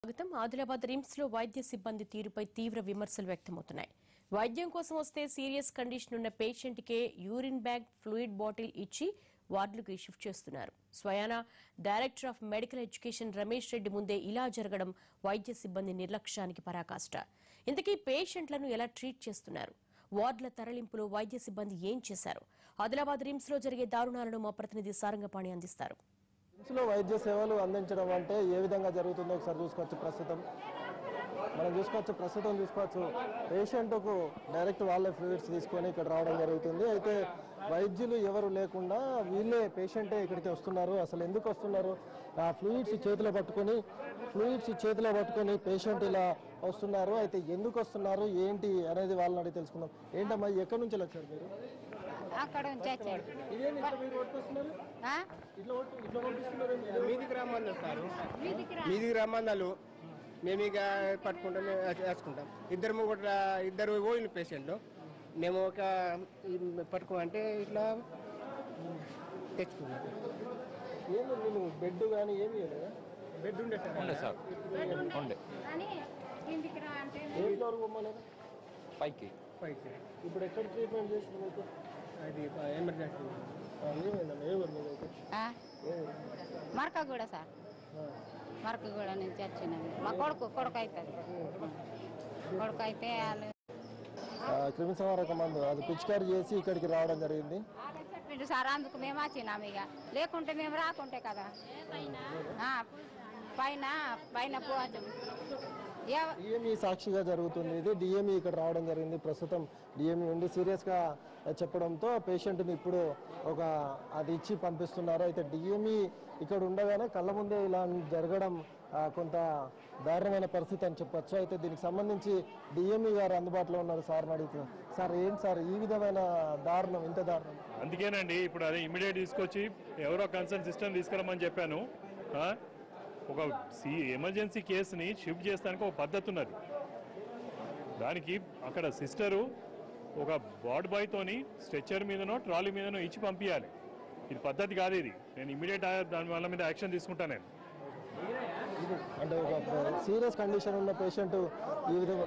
స్వాగతం ఆదిలాబాద్ రిమ్స్ లో వైద్య సిబ్బంది తీరుపై తీవ్ర విమర్శలు వ్యక్తమవుతున్నాయి వైద్యం కోసం వస్తే సీరియస్ కండిషన్ ఉన్న పేషెంట్ కే యూరిన్ బ్యాగ్ ఫ్లూయిడ్ బాటిల్ ఇచ్చి వార్డులకు షిఫ్ట్ చేస్తున్నారు స్వయాన director of medical education Ramesh Reddy ముందే ఇలా జరగడం వైద్య సిబ్బంది నిర్లక్ష్యానికి పరాకాష్ట ఇంతకీ పేషెంట్లను ఎలా ట్రీట్ చేస్తున్నారు వార్డుల తరలింపులో వైద్య సిబ్బంది ఏం చేశారు ఆదిలాబాద్ రిమ్స్ లో జరిగే దారుణాలను మా ప్రతినిధి సారంగపాణి అందిస్తారు లో వైద్య సేవలు అందించడం అంటే ఏ విధంగా జరుగుతుందో ఒకసారి చూసుకోవచ్చు ప్రస్తుతం మనం చూసుకోవచ్చు ప్రస్తుతం చూసుకోవచ్చు పేషెంట్కు డైరెక్ట్ వాళ్ళే ఫ్లూయిడ్స్ తీసుకొని ఇక్కడ రావడం జరుగుతుంది అయితే వైద్యులు ఎవరు లేకుండా వీళ్ళే పేషెంటే ఇక్కడికి వస్తున్నారు అసలు ఎందుకు వస్తున్నారు ఆ ఫ్లూయిడ్స్ చేతిలో పట్టుకొని ఫ్లూయిడ్స్ చేతిలో పట్టుకొని పేషెంట్ ఇలా వస్తున్నారు అయితే ఎందుకు వస్తున్నారు ఏంటి అనేది వాళ్ళని అడిగి తెలుసుకుందాం ఏంటమ్మా ఎక్కడి నుంచి వచ్చారు మీరు అక్కడ నుంచి వచ్చాడు ఇదేంటి ఇట్లా మీరు పట్టుకొస్తున్నారు ఆ? ఇట్లా పట్టు- ఇట్లా పంపిస్తున్నారు మీదికి రమ్మన్నారు సారు మీదికి రా. మీదికి రమ్మన్నారు మేము ఇక పట్టుకుంటాం మేము వేసుకుంటాం ఇద్దరు ముగ్గురు ఇద్దరు పోయిన పేషెంట్లు మేము ఒక ఈ పట్టుకోమంటే ఇట్లా తెచ్చుకున్నాం ఏంది నేను బెడ్ కానీ ఏమి లేదా బెడ్ ఉండే సార్ ఉండే సార్ ఉండే అని కిందికి రా అంటే ఏ ఫ్లోర్ పోమన్నారు పైకి పైకి ఇప్పుడు ఎక్కడ ట్రీట్మెంట్ చేస్తుంది మీకు అది ఎమర్జెన్సీ ఆ, ఏమైందమ్మా ఏ ఊరు మీదైతే ఆ? ఏ ఊరు మరకగూడ సార్ ఆ, మరకగూడ నుంచి వచ్చినాము మా కొడుకు కొడుకు అవుతుంది కొడుకు అయితే వాళ్ళు ఆ, క్రిమి సంహారక మందు అది పిచికారి చేసి ఇక్కడికి రావడం జరిగింది వాళ్ళే చెప్పిండు సార్ అందుకు మేము వచ్చినాము ఇక లేకుంటే మేము రాకుంటే కదా ఆ, పైన పైన పోవచ్చు ఎవ- డిఎంఈ సాక్షిగా జరుగుతుంది ఇది డిఎంఈ ఇక్కడ రావడం జరిగింది ప్రస్తుతం డిఎంఈ ఉండి సీరియస్గా చెప్పడంతో పేషెంట్ని ఇప్పుడు ఒక అది ఇచ్చి పంపిస్తున్నారు అయితే డిఎంఈ ఇక్కడ ఉండగానే కళ్ళ ముందే ఇలా జరగడం ఆ, కొంత దారుణమైన పరిస్థితి అని చెప్పొచ్చు అయితే దీనికి సంబంధించి డిఎంఈ గారు అందుబాటులో ఉన్నారు సార్ని అడిగితే సార్ ఏంటి సార్ ఈ విధమైన దారుణం ఇంత దారుణం అందుకేనండి ఇప్పుడు అదే ఇమీడియట్ తీసుకొచ్చి ఎవరో కన్సర్న్ సిస్టమ్ తీసుకురమ్మని చెప్పాను ఆ? ఒక సి ఎమర్జెన్సీ కేసుని షిఫ్ట్ చేస్తానికి ఒక పద్ధతి ఉన్నది దానికి అక్కడ సిస్టరు ఒక వార్డ్ బాయ్తోని స్ట్రెచ్చర్ మీదనో ట్రాలీ మీదనో ఇచ్చి పంపించాలి ఇది పద్ధతి కాదు ఇది నేను ఇమీడియట్ దాని వల్ల మీద యాక్షన్ తీసుకుంటాను నేను అంటే ఒక సీరియస్ కండిషన్ ఉన్న పేషెంట్ ఈ విధంగా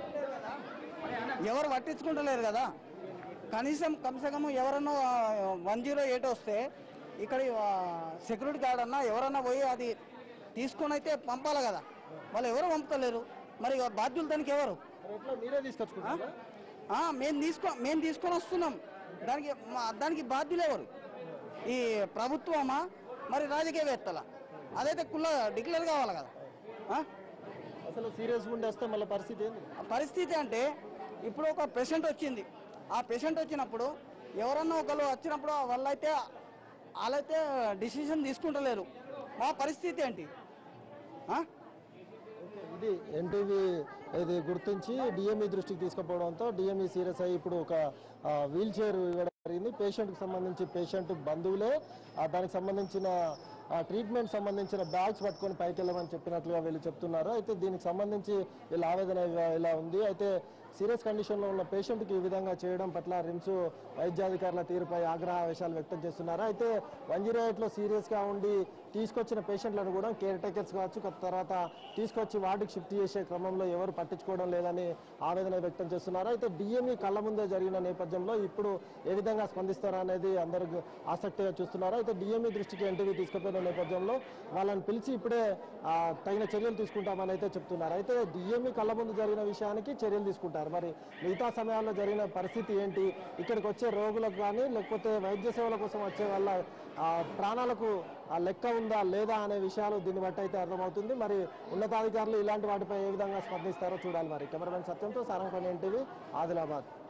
ఎవరు పట్టించుకుంటలేరు కదా కనీసం కమ్సకము ఎవరన్నా వన్ జీరో ఎయిట్ వస్తే ఇక్కడ సెక్యూరిటీ గార్డ్ అన్నా ఎవరన్నా పోయి అది తీసుకొని అయితే పంపాలి కదా వాళ్ళు ఎవరు పంపుతలేరు మరి ఇక బాధ్యులు దానికి ఎవరు మరి ఎట్లా మీరే తీసుకొచ్చుకుంటారా ఆ, మేము తీసుకో మేము తీసుకొని వస్తున్నాం దానికి మా- దానికి బాధ్యులు ఎవరు ఈ ప్రభుత్వమా మరి రాజకీయవేత్తల అదైతే కుల్ల డిక్లేర్ కావాలి కదా ఆ? అసలు సీరియస్ ఉండి వస్తే మళ్ళీ పరిస్థితి ఏంది ఆ పరిస్థితి అంటే ఇప్పుడు ఒక పేషెంట్ వచ్చింది ఆ పేషెంట్ వచ్చినప్పుడు ఎవరన్నా ఒకరు వచ్చినప్పుడు వాళ్ళైతే వాళ్ళైతే డిసిషన్ తీసుకుంటలేరు మా పరిస్థితి ఏంటి ఆ? ఇది ఎన్టీవీ ఇది గుర్తించి డిఎంఈ దృష్టికి తీసుకుపోవడంతో డిఎంఈ సీరియస్ అయ్యి ఇప్పుడు ఒక వీల్ చైర్ ఇవ్వడం జరిగింది పేషెంట్కి సంబంధించి పేషెంట్ బంధువులే ఆ దానికి సంబంధించిన ఆ ట్రీట్మెంట్ సంబంధించిన బ్యాగ్స్ పట్టుకొని పైకి వెళ్ళమని చెప్పినట్లుగా వీళ్ళు చెప్తున్నారు అయితే దీనికి సంబంధించి వీళ్ళ ఆవేదన ఇలా- ఇలా ఉంది అయితే సీరియస్ కండిషన్లో ఉన్న పేషెంట్కి ఈ విధంగా చేయడం పట్ల రిమ్స్ వైద్యాధికారుల తీరుపై ఆగ్రహావేశాలు వ్యక్తం చేస్తున్నారు అయితే వన్ జీరో ఎయిట్లో సీరియస్గా ఉండి తీసుకొచ్చిన పేషెంట్లను కూడా కేర్ టేకర్స్ కావచ్చు కొత్త తర్వాత తీసుకొచ్చి వార్డుకి షిఫ్ట్ చేసే క్రమంలో ఎవరు పట్టించుకోవడం లేదని ఆవేదన వ్యక్తం చేస్తున్నారు అయితే డిఎంఈ కళ్ళ ముందే జరిగిన నేపథ్యంలో ఇప్పుడు ఏ విధంగా స్పందిస్తారా అనేది అందరూ ఆసక్తిగా చూస్తున్నారు అయితే డిఎంఈ దృష్టికి ఎన్టీవీ తీసుకుపోయిన నేపథ్యంలో వాళ్ళని పిలిచి ఇప్పుడే ఆ, తగిన చర్యలు తీసుకుంటామని అయితే చెప్తున్నారు అయితే డిఎంఈ కళ్ళ ముందు జరిగిన విషయానికి చర్యలు తీసుకుంటారు మరి మిగతా సమయాల్లో జరిగిన పరిస్థితి ఏంటి ఇక్కడికి వచ్చే రోగులకు కానీ లేకపోతే వైద్య సేవల కోసం వచ్చే వాళ్ళ ఆ, ప్రాణాలకు ఆ లెక్క ఉందా లేదా అనే విషయాలు దీన్ని బట్టి అయితే అర్థమవుతుంది మరి ఉన్నతాధికారులు ఇలాంటి వాటిపై ఏ విధంగా స్పందిస్తారో చూడాలి మరి కెమెరామెన్ సత్యంతో సారంగపల్లి ఎన్టీవీ ఆదిలాబాద్